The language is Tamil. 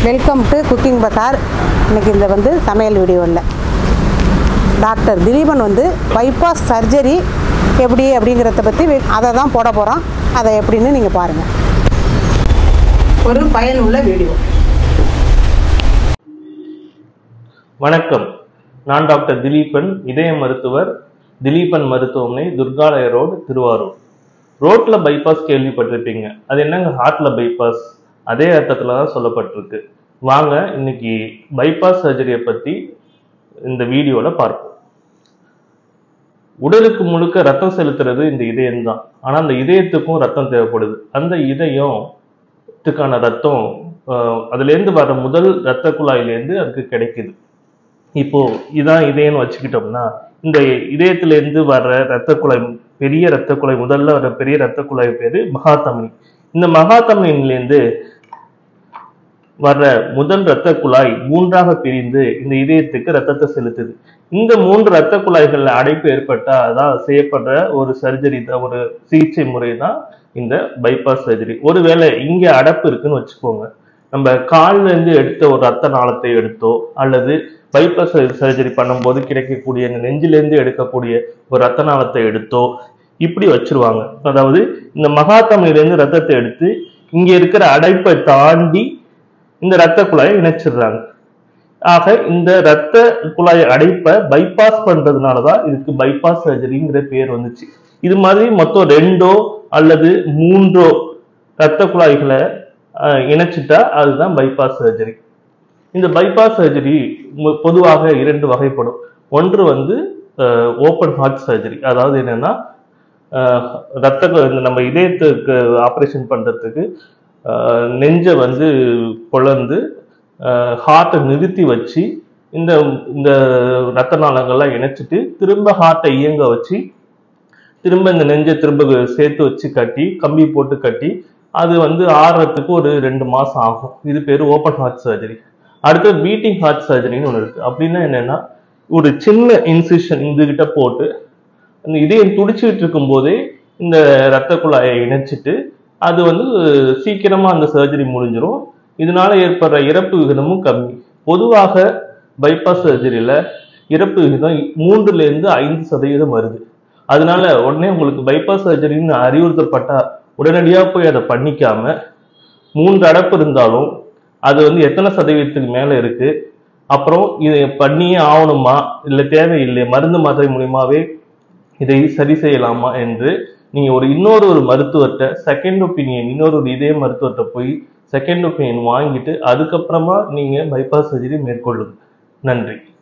வெல்கம் டு குக்கிங் பசார் இன்னைக்கு இந்த வந்து சமையல் வீடியோ இல்லை டாக்டர் திலீபன் வந்து பைபாஸ் சர்ஜரி எப்படி அப்படிங்கிறத பற்றி அதை தான் போட போகிறோம் அதை எப்படின்னு நீங்கள் பாருங்கள் ஒரு பயனுள்ள வீடியோ வணக்கம் நான் டாக்டர் திலீபன் இதய மருத்துவர் திலீபன் மருத்துவமனை துர்காலய ரோடு திருவாரூர் ரோட்ல பைபாஸ் கேள்விப்பட்டிருப்பீங்க அது என்னங்க ஹார்ட்ல பைபாஸ் அதே அர்த்தத்துல தான் சொல்லப்பட்டிருக்கு வாங்க இன்னைக்கு பைபாஸ் சர்ஜரியை பத்தி இந்த வீடியோல பார்ப்போம் உடலுக்கு முழுக்க ரத்தம் செலுத்துறது இந்த இதயம் தான் ஆனா அந்த இதயத்துக்கும் ரத்தம் தேவைப்படுது அந்த இதயத்துக்கான ரத்தம் ஆஹ், அதுலேருந்து வர முதல் ரத்த குழாயிலேருந்து அதுக்கு கிடைக்குது இப்போ இதான் இதயம்னு வச்சுக்கிட்டோம்னா இந்த இதயத்திலேருந்து வர்ற ரத்த குழாய் பெரிய ரத்த குழாய் முதல்ல வர பெரிய ரத்த குழாய் பேரு மகாதமனி இந்த மகாதமனிலேருந்து வர்ற முதல் ரத்த குழாய் மூன்றாக பிரிந்து இந்த இதயத்துக்கு ரத்தத்தை செலுத்துது இந்த மூன்று ரத்த குழாய்கள்ல அடைப்பு ஏற்பட்டா அதான் செய்யப்படுற ஒரு சர்ஜரி தான் ஒரு சிகிச்சை முறை தான் இந்த பைபாஸ் சர்ஜரி ஒருவேளை இங்க அடைப்பு இருக்குன்னு வச்சுக்கோங்க நம்ம கால்ல இருந்து எடுத்த ஒரு ரத்த நாளத்தை எடுத்தோ அல்லது பைபாஸ் சர்ஜரி பண்ணும்போது கிடைக்கக்கூடிய இந்த நெஞ்சிலேருந்து எடுக்கக்கூடிய ஒரு ரத்த நாளத்தை எடுத்தோ இப்படி வச்சிருவாங்க அதாவது இந்த மகாத்தமிழிலேருந்து ரத்தத்தை எடுத்து இங்க இருக்கிற அடைப்பை தாண்டி இந்த ரத்த குழாயை இணைச்சிடுறாங்க ஆக இந்த ரத்த குழாய் அடைப்பை பைபாஸ் பண்றதுனாலதான் இதுக்கு பைபாஸ் சர்ஜரிங்கிற பேர் வந்துச்சு இது மாதிரி மொத்தம் ரெண்டோ அல்லது மூன்றோ ரத்த குழாய்களை அஹ், இணைச்சிட்டா அதுதான் பைபாஸ் சர்ஜரி இந்த பைபாஸ் சர்ஜரி பொதுவாக இரண்டு வகைப்படும் ஒன்று வந்து ஓப்பன் ஹார்ட் சர்ஜரி அதாவது என்னன்னா அஹ், ரத்த கு- இந்த நம்ம இதயத்துக்கு ஆப்ரேஷன் பண்றதுக்கு அஹ், நெஞ்சை வந்து பொளந்து ஹார்ட்டை நிறுத்தி வச்சு இந்த இந்த ரத்த நாளங்கள்லாம் இணைச்சிட்டு திரும்ப ஹார்ட்டை இயங்க வச்சு திரும்ப இந்த நெஞ்சை திரும்ப சேர்த்து வச்சு கட்டி கம்பி போட்டு கட்டி அது வந்து ஆறுறதுக்கு ஒரு ரெண்டு மாசம் ஆகும் இது பேர் ஓப்பன் ஹார்ட் சர்ஜரி அடுத்து பீட்டிங் ஹார்ட் சர்ஜரின்னு ஒன்று இருக்கு அப்படின்னா என்னன்னா ஒரு சின்ன இன்சிஷன் இதுகிட்ட போட்டு அந்த இதயம் துடிச்சிட்டு இருக்கும் போதே இந்த ரத்த குழாயை இணைச்சிட்டு அது வந்து சீக்கிரமா அந்த சர்ஜரி முடிஞ்சிரும் இதனால ஏற்படுற இறப்பு விகிதமும் கம்மி பொதுவாக பைபாஸ் சர்ஜரியில இறப்பு விகிதம் மூன்றுல இருந்து ஐந்து சதவீதம் வருது அதனால உடனே உங்களுக்கு பைபாஸ் சர்ஜரின்னு அறிவுறுத்தப்பட்டா உடனடியா போய் அதை பண்ணிக்காம மூன்று அடப்பு இருந்தாலும் அது வந்து எத்தனை சதவீதத்துக்கு மேல இருக்கு அப்புறம் இதை பண்ணியே ஆகணுமா இல்லை தேவையில்லை மருந்து மாத்திரை மூலியமாவே இதை சரி செய்யலாமா என்று நீங்க ஒரு இன்னொரு ஒரு மருத்துவர்கிட்ட செகண்ட் ஒப்பீனியன் இன்னொரு ஒரு இதய மருத்துவர்கிட்ட போய் செகண்ட் ஒப்பீனியன் வாங்கிட்டு அதுக்கப்புறமா நீங்க பைபாஸ் சர்ஜரி மேற்கொள்ளுங்க நன்றி